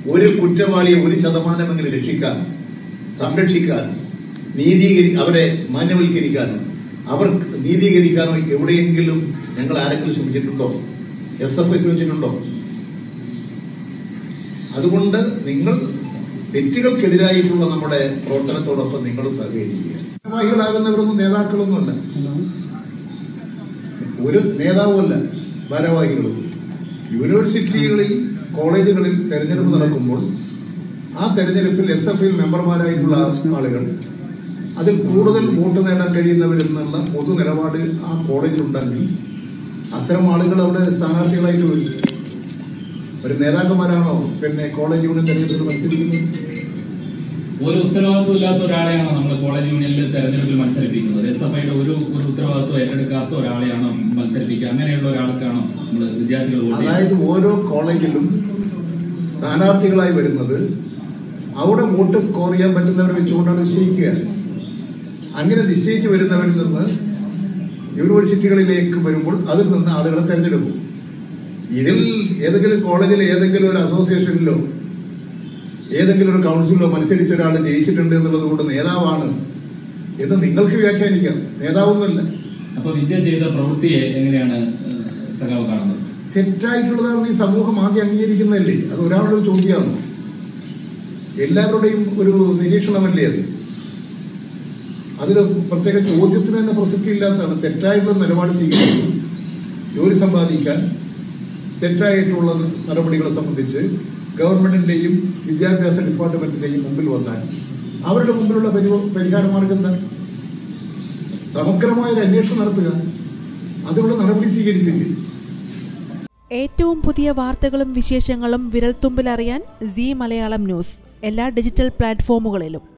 ഒരു കുറ്റവാളിയെ ഒരു ശതമാനമെങ്കിലും രക്ഷിക്കാൻ സംരക്ഷിക്കാൻ നീതീകരി അവരെ മാന്യവൽക്കരിക്കാനോ അവർ നീതീകരിക്കാനോ എവിടെയെങ്കിലും ഞങ്ങൾ ആരെങ്കിലും ശ്രമിച്ചിട്ടുണ്ടോ എസ് എഫ് ഐ ശ്രമിച്ചിട്ടുണ്ടോ അതുകൊണ്ട് നിങ്ങൾ തെറ്റുകൾക്കെതിരായിട്ടുള്ള നമ്മുടെ പ്രവർത്തനത്തോടൊപ്പം നിങ്ങൾ സഹകരിക്കുക ഭാരവാഹികളാകുന്നവരൊന്നും നേതാക്കളൊന്നുമല്ല ഒരു നേതാവുമല്ല ഭാരവാഹികളും യൂണിവേഴ്സിറ്റികളിൽ കോളേജുകളിൽ തെരഞ്ഞെടുപ്പ് നടക്കുമ്പോൾ ആ തെരഞ്ഞെടുപ്പിൽ എസ് എഫ് ഐ മെമ്പർമാരായിട്ടുള്ള ആളുകൾ അതിൽ കൂടുതൽ വോട്ട് നേടാൻ കഴിയുന്നവരെന്നുള്ള പൊതു നിലപാട് ആ കോളേജിലുണ്ടെങ്കിൽ അത്തരം ആളുകൾ അവിടെ സ്ഥാനാർത്ഥികളായിട്ട് വരും ഒരു നേതാക്കന്മാരാണോ പിന്നെ കോളേജ് യൂണിയൻ തെരഞ്ഞെടുപ്പിൽ മത്സരിക്കുന്നത് ഒരു ഉത്തരവാദിത്വം ഇല്ലാത്ത ഒരാളെയാണ് നമ്മൾ കോളേജ് യൂണിയനിൽ തെരഞ്ഞെടുപ്പിൽ മത്സരിപ്പിക്കുന്നത് എസ് എഫ് ഐയുടെ ഒരു ഒരു ഉത്തരവാദിത്വം ഏറ്റെടുക്കാത്ത ഒരാളെയാണ് മത്സരിപ്പിക്കുക അങ്ങനെയുള്ള ഒരാൾക്കാണ് നമ്മൾ വിദ്യാർത്ഥികൾ വോട്ട് ചെയ്യുന്നത് അതായത് ഓരോ കോളേജിലും സ്ഥാനാർത്ഥികളായി വരുന്നത് അവിടെ വോട്ട് സ്കോർ ചെയ്യാൻ പറ്റുന്നവരെ വെച്ചുകൊണ്ടാണ് നിശ്ചയിക്കുക അങ്ങനെ നിശ്ചയിച്ച് വരുന്നവരിൽ നിന്ന് യൂണിവേഴ്സിറ്റികളിലേക്ക് വരുമ്പോൾ അതിൽ നിന്ന് ആളുകളെ തെരഞ്ഞെടുക്കും ഇതിൽ ഏതെങ്കിലും കോളേജിൽ ഏതെങ്കിലും ഒരു അസോസിയേഷനിലോ ഏതെങ്കിലും ഒരു കൗൺസിലോ മത്സരിച്ച ഒരാൾ ജയിച്ചിട്ടുണ്ട് എന്നുള്ളത് കൊണ്ട് നേതാവാണ് എന്ന് നിങ്ങൾക്ക് വ്യാഖ്യാനിക്കാം നേതാവൊന്നുമല്ല അപ്പൊ വിദ്യ ചെയ്ത പ്രവൃത്തിയെ എങ്ങനെയാണ് ഏഹ്, സഖാവ് കാണുന്നത് തെറ്റായിട്ടുള്ളതാണ് ഈ സമൂഹം ആദ്യം അംഗീകരിക്കുന്നതല്ലേ അത് ഒരാളുടെ ഒരു ചോദ്യമാണ് എല്ലാവരുടെയും ഒരു നിരീക്ഷണമല്ലേ അത് അതിൽ പ്രത്യേക ചോദ്യത്തിന് തന്നെ പ്രസക്തി ഇല്ലാത്തതാണ് തെറ്റായിട്ടുള്ള നിലപാട് സ്വീകരിച്ചു ജോലി സമ്പാദിക്കാൻ തെറ്റായിട്ടുള്ള നടപടികളെ സംബന്ധിച്ച് ഗവൺമെന്റിന്റെയും വിദ്യാഭ്യാസ ഡിപ്പാർട്ട്മെന്റിന്റെയും മുമ്പിൽ വന്നാൽ അവരുടെ മുമ്പിലുള്ള പരി- പരിഹാര മാർഗം എന്താ സമഗ്രമായ ഒരു അന്വേഷണം നടത്തുക അതിനുള്ള നടപടി സ്വീകരിച്ചില്ലേ ഏറ്റവും പുതിയ വാർത്തകളും വിശേഷങ്ങളും വിരൽത്തുമ്പിലറിയാൻ സി മലയാളം ന്യൂസ് എല്ലാ ഡിജിറ്റൽ പ്ലാറ്റ്ഫോമുകളിലും